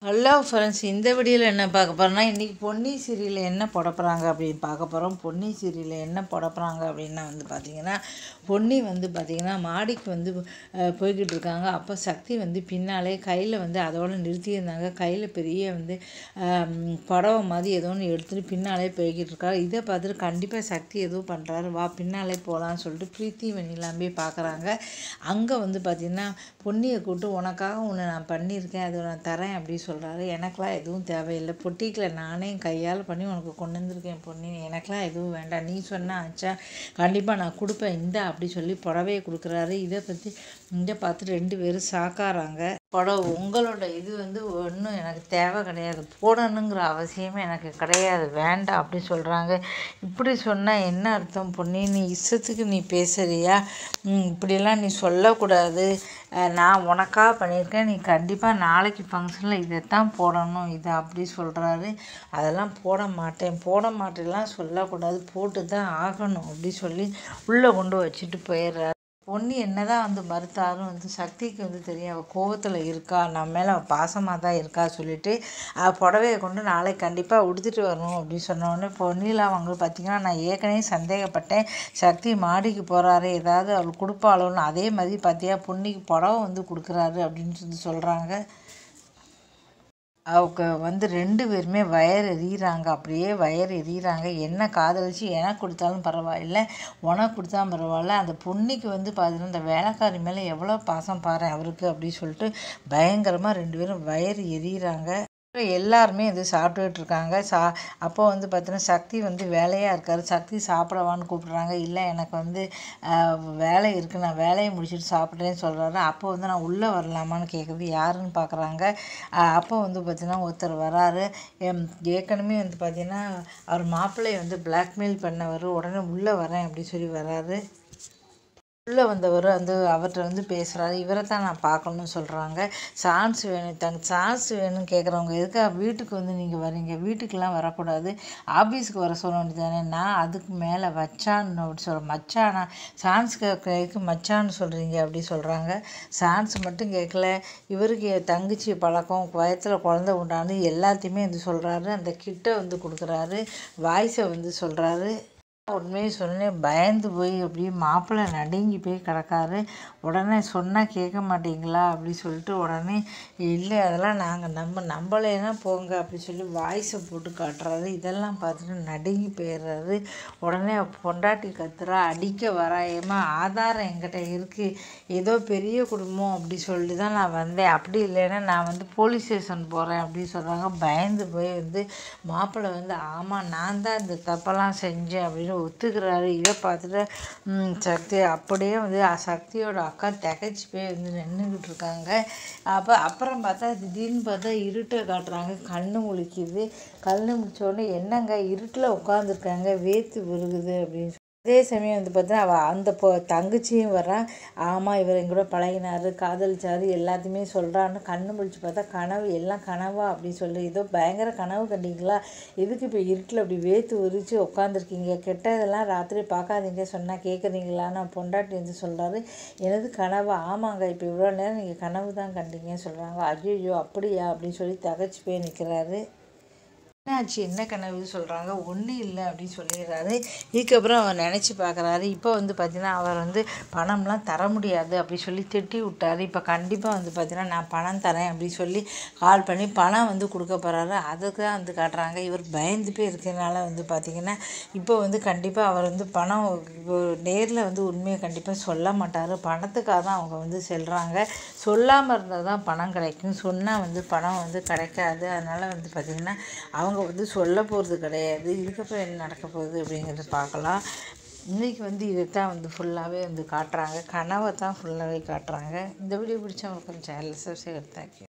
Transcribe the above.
Hello friends இந்த வீடியோவில் என்ன பார்க்க போகிறோம்னா இன்றைக்கி பொன்னி சீரியலில் என்ன போட போகிறாங்க அப்படின்னு பார்க்க போகிறோம் பொன்னி சீரியலில் என்ன போட போகிறாங்க அப்படின்னா வந்து பார்த்திங்கன்னா பொன்னி வந்து பார்த்திங்கன்னா மாடிக்கு வந்து அஹ், போய்கிட்டு இருக்காங்க அப்போ சக்தி வந்து பின்னாலே கையில் வந்து அதோட நிறுத்தியிருந்தாங்க கையில் பெரிய வந்து ஆம், புடவை மாதிரி ஏதோ ஒன்று எடுத்துகிட்டு பின்னாலே போய்கிட்டு இருக்காரு இதை பார்த்துட்டு கண்டிப்பாக சக்தி எதுவும் பண்ணுறாரு வா பின்னாலே போகலான்னு சொல்லிட்டு பிரீத்தி வெண்ணிலாம் போய் பார்க்குறாங்க அங்கே வந்து பார்த்திங்கன்னா பொன்னியை கூப்பிட்டு உனக்காக ஒன்று நான் பண்ணியிருக்கேன் அது நான் தரேன் அப்படி சொல்கிறாரு எனக்கெலாம் எதுவும் தேவையில்லை பொட்டிக்கில் நானே கையால் பண்ணி உனக்கு கொண்டு வந்திருக்கேன் பொன்னி எனக்கெலாம் எதுவும் வேண்டாம் நீ சொன்னா ஆச்சா கண்டிப்பாக நான் கொடுப்பேன் இந்த அப்படி சொல்லி புடவையை கொடுக்குறாரு இதை பற்றி இதை பார்த்து ரெண்டு பேரும் சாக்காராங்க புடவை உங்களோட இது வந்து ஒன்றும் எனக்கு தேவை கிடையாது போடணுங்கிற அவசியமே எனக்கு கிடையாது வேண்டாம் அப்படி சொல்கிறாங்க இப்படி சொன்னால் என்ன அர்த்தம் பொண்ணு நீ இஷ்டத்துக்கு நீ பேசுறியா ம், இப்படியெல்லாம் நீ சொல்லக்கூடாது அஹ், நான் உனக்காக பண்ணியிருக்கேன் நீ கண்டிப்பாக நாளைக்கு ஃபங்க்ஷனில் இதைத்தான் போடணும் இதை அப்படி சொல்கிறாரு அதெல்லாம் போட மாட்டேன் போட மாட்டேன்லாம் சொல்லக்கூடாது போட்டு தான் ஆகணும் அப்படி சொல்லி உள்ளே கொண்டு வச்சுட்டு போயிடுறாரு பொண்ணு என்னதான் வந்து மறுத்தாலும் வந்து சக்திக்கு வந்து தெரியும் அவள் கோவத்தில் இருக்கா நம்ம மேலே அவள் பாசமாக தான் இருக்கா சொல்லிட்டு அவள் புடவையை கொண்டு நாளைக்கு கண்டிப்பாக உடுத்திட்டு வரணும் அப்படின்னு சொன்னோடனே பொன்னிலாம் அவங்க பார்த்தீங்கன்னா நான் ஏற்கனவே சந்தேகப்பட்டேன் சக்தி மாடிக்கு போகிறாரு ஏதாவது அவள் கொடுப்பாளோன்னு அதே மாதிரி பார்த்தியா பொன்னிக்கு புடவை வந்து கொடுக்குறாரு அப்படின்னு சொல்லி சொல்கிறாங்க அவங்க வந்து ரெண்டு பேருமே வயர் எறிகிறாங்க அப்படியே வயர் எறிகிறாங்க என்ன காதலிச்சு எனக்கு கொடுத்தாலும் பரவாயில்ல உனக்கு கொடுத்தா பரவாயில்ல அந்த பொண்ணுக்கு வந்து பார்த்தீங்கன்னா இந்த வேலைக்காரி மேலே எவ்வளோ பாசம் பாரு அவருக்கு அப்படின்னு சொல்லிட்டு பயங்கரமாக ரெண்டு பேரும் வயர் எறிகிறாங்க எல்லாருமே இது சாப்பிட்டுக்கிட்டு இருக்காங்க சா அப்போ வந்து பார்த்தீங்கன்னா சக்தி வந்து வேலையாக இருக்கார் சக்தி சாப்பிடவான்னு கூப்பிட்றாங்க இல்லை எனக்கு வந்து ஆஹ், வேலை இருக்குது நான் வேலையை முடிச்சுட்டு சாப்பிட்றேன்னு சொல்கிறாரு அப்போ வந்து நான் உள்ளே வரலாமான்னு கேட்குறது யாருன்னு பார்க்குறாங்க அப்போ வந்து பார்த்தீங்கன்னா ஒருத்தர் வராரு எம், ஏற்கனவே வந்து பார்த்தீங்கன்னா அவர் மாப்பிள்ளையை வந்து பிளாக்மெயில் பண்ணவர் உடனே உள்ளே வரேன் அப்படி சொல்லி வராரு உள்ளே வந்தவர் வந்து அவர்கிட்ட வந்து பேசுகிறாரு இவரை தான் நான் பார்க்கணும்னு சொல்கிறாங்க சான்ஸ் வேணும் தங்க சான்ஸ் வேணும்னு கேட்குறவங்க எதுக்காக வீட்டுக்கு வந்து நீங்கள் வரீங்க வீட்டுக்கெல்லாம் வரக்கூடாது ஆஃபீஸுக்கு வர சொல்ல வேண்டியதானே நான் அதுக்கு மேலே வச்சான்னு அப்படி சொல்ல மச்சானா சான்ஸ் கேட்கறதுக்கு மச்சான்னு சொல்கிறீங்க அப்படி சொல்கிறாங்க சான்ஸ் மட்டும் கேட்கல இவருக்கு என் தங்கச்சி பழக்கம் வயத்தில் குழந்தை உண்டான்னு எல்லாத்தையுமே வந்து சொல்கிறாரு அந்த கிட்ட வந்து கொடுக்குறாரு வாய்ஸை வந்து சொல்கிறாரு உண்மையை சொன்னேன் பயந்து போய் அப்படியே மாப்பிள்ளை நடுங்கி போய் கிடக்காரு உடனே சொன்னால் கேட்க மாட்டீங்களா அப்படி சொல்லிட்டு உடனே இல்லை அதெல்லாம் நாங்கள் நம்ம நம்பலைன்னா போங்க அப்படி சொல்லி வாய்ஸை போட்டு காட்டுறாரு இதெல்லாம் பார்த்துட்டு நடுங்கி போயிடுறாரு உடனே பொண்டாட்டி கத்துறா அடிக்க வராயமா ஆதாரம் என்கிட்ட இருக்குது ஏதோ பெரிய குடும்பம் அப்படி சொல்லிட்டு தான் நான் வந்தேன் அப்படி இல்லைன்னா நான் வந்து போலீஸ் ஸ்டேஷன் போகிறேன் அப்படின்னு சொல்கிறாங்க பயந்து போய் வந்து மாப்பிள்ளை வந்து ஆமாம் நான் தான் இந்த தப்பெல்லாம் செஞ்சேன் அப்படின்னு ஒத்துக்கிறாரு இதை பார்த்துட்டு ம், சக்தி அப்படியே வந்து அ- சக்தியோட அக்கா திகைச்சு போய் வந்து நின்றுக்கிட்டு இருக்காங்க அப்போ அப்புறம் பார்த்தா திடீர்னு பார்த்தா இருட்டை காட்டுறாங்க கண்ணு முழிக்குது கண்ணு முழிச்ச உடனே என்னங்க இருட்டில் உட்காந்துருக்காங்க வேத்து விழுகுது அப்படின்னு சொல்லி. அதே சமயம் வந்து பார்த்தா அவள் அந்த பொ தங்கச்சியும் வர்றா ஆமாம் இவர் எங்கூட பழகினாரு காதலிச்சாரு எல்லாத்தையுமே சொல்கிறான்னு கண்ணு முழிச்சு பார்த்தா கனவு எல்லாம் கனவா அப்படின்னு சொல்லி ஏதோ பயங்கர கனவு கண்டீங்களா எதுக்கு இப்போ இருட்டில் அப்படி வேத்து உரிச்சு உட்காந்துருக்கீங்க கெட்டதெல்லாம் ராத்திரி பார்க்காதீங்க சொன்னால் கேட்குறீங்களான்னு பொண்டாட்டி வந்து சொல்கிறாரு எனது கனவு ஆமாங்க இப்போ இவ்வளோ நேரம் நீங்கள் கனவு தான் கண்டீங்கன்னு சொல்கிறாங்க ஐயோ அப்படியா அப்படின்னு சொல்லி தகச்சு போய் நிற்கிறாரு என்னாச்சு என்ன கனவு சொல்கிறாங்க ஒன்றும் இல்லை அப்படின்னு சொல்லிடுறாரு இதுக்கப்புறம் அவர் நினச்சி பார்க்குறாரு இப்போ வந்து பார்த்தீங்கன்னா அவர் வந்து பணம்லாம் தர முடியாது அப்படி சொல்லி திட்டி விட்டாரு இப்போ கண்டிப்பாக வந்து பார்த்தீங்கன்னா நான் பணம் தரேன் அப்படி சொல்லி கால் பண்ணி பணம் வந்து கொடுக்க போகிறாரு அதுக்கு தான் வந்து காட்டுறாங்க இவர் பயந்து போய் இருக்கிறனால வந்து பார்த்தீங்கன்னா இப்போ வந்து கண்டிப்பாக அவர் வந்து பணம் நேரில் வந்து உண்மையை கண்டிப்பாக சொல்ல மாட்டார் பணத்துக்காக தான் அவங்க வந்து செல்கிறாங்க சொல்லாமல் இருந்தால் தான் பணம் கிடைக்கும் சொன்னால் வந்து பணம் வந்து கிடைக்காது அதனால் வந்து பார்த்திங்கன்னா அவங்க வந்து சொல்ல போகிறது கிடையாது இதுக்கப்புறம் என்ன நடக்க போகுது அப்படிங்கிறத பார்க்கலாம் இன்றைக்கி வந்து இதை தான் வந்து ஃபுல்லாகவே வந்து காட்டுறாங்க கனவை தான் ஃபுல்லாகவே காட்டுறாங்க இந்த வீடியோ பிடிச்சவங்களுக்கு சேனல் சப்ஸ்கிரைப் தேங்க்யூ